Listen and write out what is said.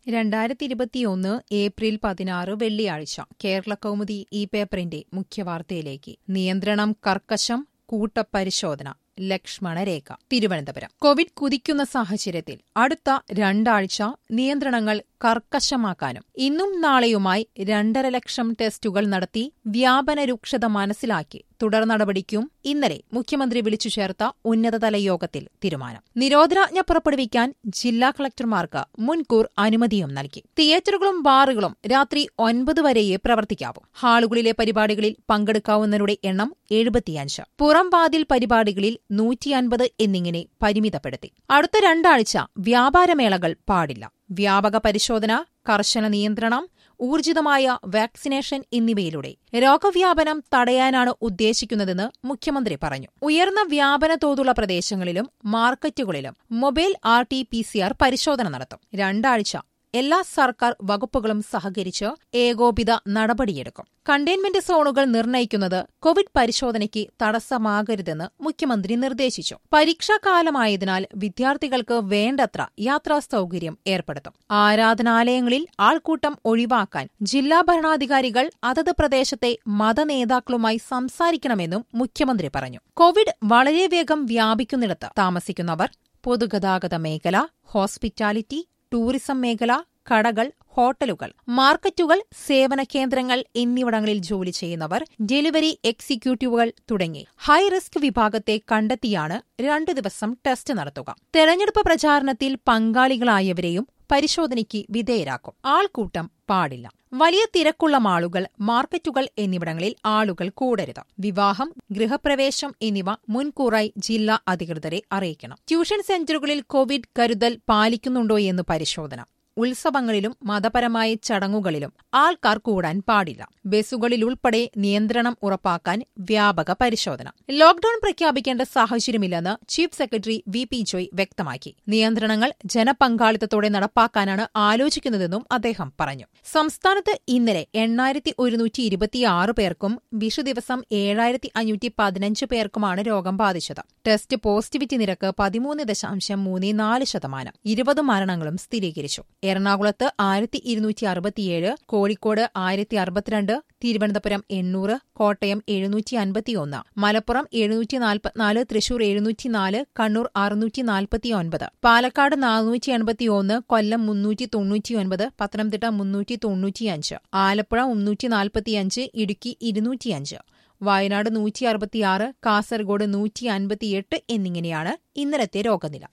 രണ്ടായിരത്തി ഇരുപത്തിയൊന്ന് ഏപ്രിൽ പതിനാറ് വെള്ളിയാഴ്ച കേരള കൗമുദി ഈ പേപ്പറിന്റെ മുഖ്യവാർത്തയിലേക്ക് നിയന്ത്രണം കർക്കശം കൂട്ടപരിശോധന ലക്ഷ്മണരേഖ തിരുവനന്തപുരം കോവിഡ് കുതിക്കുന്ന സാഹചര്യത്തിൽ അടുത്ത രണ്ടാഴ്ച നിയന്ത്രണങ്ങൾ കർക്കശമാക്കാനും ഇന്നും നാളെയുമായി രണ്ടര ലക്ഷം ടെസ്റ്റുകൾ നടത്തി വ്യാപന രൂക്ഷത മനസ്സിലാക്കി തുടർ നടപടിക്കും ഇന്നലെ മുഖ്യമന്ത്രി വിളിച്ചു ചേർത്ത ഉന്നതതല യോഗത്തിൽ തീരുമാനം നിരോധനാജ്ഞ പുറപ്പെടുവിക്കാൻ ജില്ലാ കളക്ടർമാർക്ക് മുൻകൂർ അനുമതിയും നൽകി തിയേറ്ററുകളും ബാറുകളും രാത്രി ഒൻപത് വരെയേ പ്രവർത്തിക്കാവൂ ഹാളുകളിലെ പരിപാടികളിൽ പങ്കെടുക്കാവുന്നവരുടെ എണ്ണം എഴുപത്തിയഞ്ച് പുറംവാതിൽ പരിപാടികളിൽ നൂറ്റിയൻപത് എന്നിങ്ങനെ പരിമിതപ്പെടുത്തി അടുത്ത രണ്ടാഴ്ച വ്യാപാരമേളകൾ പാടില്ല വ്യാപക പരിശോധന കർശന നിയന്ത്രണം ഊർജിതമായ വാക്സിനേഷൻ എന്നിവയിലൂടെ രോഗവ്യാപനം തടയാനാണ് ഉദ്ദേശിക്കുന്നതെന്ന് മുഖ്യമന്ത്രി പറഞ്ഞു ഉയർന്ന വ്യാപന തോതുള്ള പ്രദേശങ്ങളിലും മാർക്കറ്റുകളിലും mobile R T P C R പരിശോധന നടത്തും രണ്ടാഴ്ച എല്ലാ സർക്കാർ വകുപ്പുകളും സഹകരിച്ച് ഏകോപിത നടപടിയെടുക്കും കണ്ടെയ്ൻമെന്റ് സോണുകൾ നിർണ്ണയിക്കുന്നത് കോവിഡ് പരിശോധനയ്ക്ക് തടസ്സമാകരുതെന്ന് മുഖ്യമന്ത്രി നിർദ്ദേശിച്ചു പരീക്ഷാകാലമായതിനാൽ വിദ്യാർത്ഥികൾക്ക് വേണ്ടത്ര യാത്രാ സൌകര്യം ഏർപ്പെടുത്തും ആരാധനാലയങ്ങളിൽ ആൾക്കൂട്ടം ഒഴിവാക്കാൻ ജില്ലാ ഭരണാധികാരികൾ അതത് പ്രദേശത്തെ മതനേതാക്കളുമായി സംസാരിക്കണമെന്നും മുഖ്യമന്ത്രി പറഞ്ഞു കോവിഡ് വളരെ വേഗം വ്യാപിക്കുന്നിടത്ത് താമസിക്കുന്നവർ പൊതുഗതാഗത മേഖല ഹോസ്പിറ്റാലിറ്റി ടൂറിസം മേഖല കടകൾ ഹോട്ടലുകൾ മാർക്കറ്റുകൾ സേവന കേന്ദ്രങ്ങൾ എന്നിവിടങ്ങളിൽ ജോലി ചെയ്യുന്നവർ ഡെലിവറി എക്സിക്യൂട്ടീവുകൾ തുടങ്ങി ഹൈ റിസ്ക് വിഭാഗത്തെ കണ്ടെത്തിയാണ് രണ്ടു ദിവസം ടെസ്റ്റ് നടത്തുക തെരഞ്ഞെടുപ്പ് പ്രചാരണത്തിൽ പങ്കാളികളായവരെയും പരിശോധനയ്ക്ക് വിധേയരാക്കും ആൾക്കൂട്ടം പാടില്ല വലിയ തിരക്കുള്ള മാളുകൾ മാർക്കറ്റുകൾ എന്നിവിടങ്ങളിൽ ആളുകൾ കൂടരുത് വിവാഹം ഗൃഹപ്രവേശം എന്നിവ മുൻകൂറായി ജില്ലാ അധികൃതരെ അറിയിക്കണം ട്യൂഷൻ സെന്ററുകളിൽ കോവിഡ് കരുതൽ പാലിക്കുന്നുണ്ടോയെന്ന് പരിശോധന ഉത്സവങ്ങളിലും മതപരമായ ചടങ്ങുകളിലും ആൾക്കാർ കൂടാൻ പാടില്ല ബസ്സുകളിലുൾപ്പെടെ നിയന്ത്രണം ഉറപ്പാക്കാൻ വ്യാപക പരിശോധന ലോക്ഡൌൺ പ്രഖ്യാപിക്കേണ്ട സാഹചര്യമില്ലെന്ന് chief secretary V P Joy വ്യക്തമാക്കി നിയന്ത്രണങ്ങൾ ജനപങ്കാളിത്തത്തോടെ നടപ്പാക്കാനാണ് ആലോചിക്കുന്നതെന്നും അദ്ദേഹം പറഞ്ഞു സംസ്ഥാനത്ത് ഇന്നലെ എണ്ണായിരത്തി ഒരുന്നൂറ്റി ഇരുപത്തിയാറ് പേർക്കും വിഷു ദിവസം ഏഴായിരത്തി അഞ്ഞൂറ്റി പതിനഞ്ച് പേർക്കുമാണ് രോഗം ബാധിച്ചത് ടെസ്റ്റ് പോസിറ്റിവിറ്റി നിരക്ക് പതിമൂന്ന് ദശാംശം മൂന്ന് നാല് ശതമാനം ഇരുപത് മരണങ്ങളും സ്ഥിരീകരിച്ചു എറണാകുളത്ത് ആയിരത്തി ഇരുന്നൂറ്റി അറുപത്തിയേഴ് കോഴിക്കോട് ആയിരത്തി അറുപത്തിരണ്ട് തിരുവനന്തപുരം എണ്ണൂറ് കോട്ടയം എഴുന്നൂറ്റി അൻപത്തിയൊന്ന് മലപ്പുറം എഴുന്നൂറ്റി നാൽപ്പത്തിനാല് തൃശൂർ എഴുന്നൂറ്റിനാല് കണ്ണൂർ അറുന്നൂറ്റി നാൽപ്പത്തിയൊൻപത് പാലക്കാട് നാനൂറ്റി എൺപത്തിയൊന്ന് കൊല്ലം മുന്നൂറ്റി തൊണ്ണൂറ്റിയൊൻപത് പത്തനംതിട്ട മുന്നൂറ്റി തൊണ്ണൂറ്റിയഞ്ച് ആലപ്പുഴ മുന്നൂറ്റി നാൽപ്പത്തിയഞ്ച് ഇടുക്കി ഇരുന്നൂറ്റിയഞ്ച് വയനാട് നൂറ്റി അറുപത്തിയാറ് കാസർഗോഡ് നൂറ്റി അൻപത്തിയെട്ട് എന്നിങ്ങനെയാണ് ഇന്നലത്തെ രോഗനില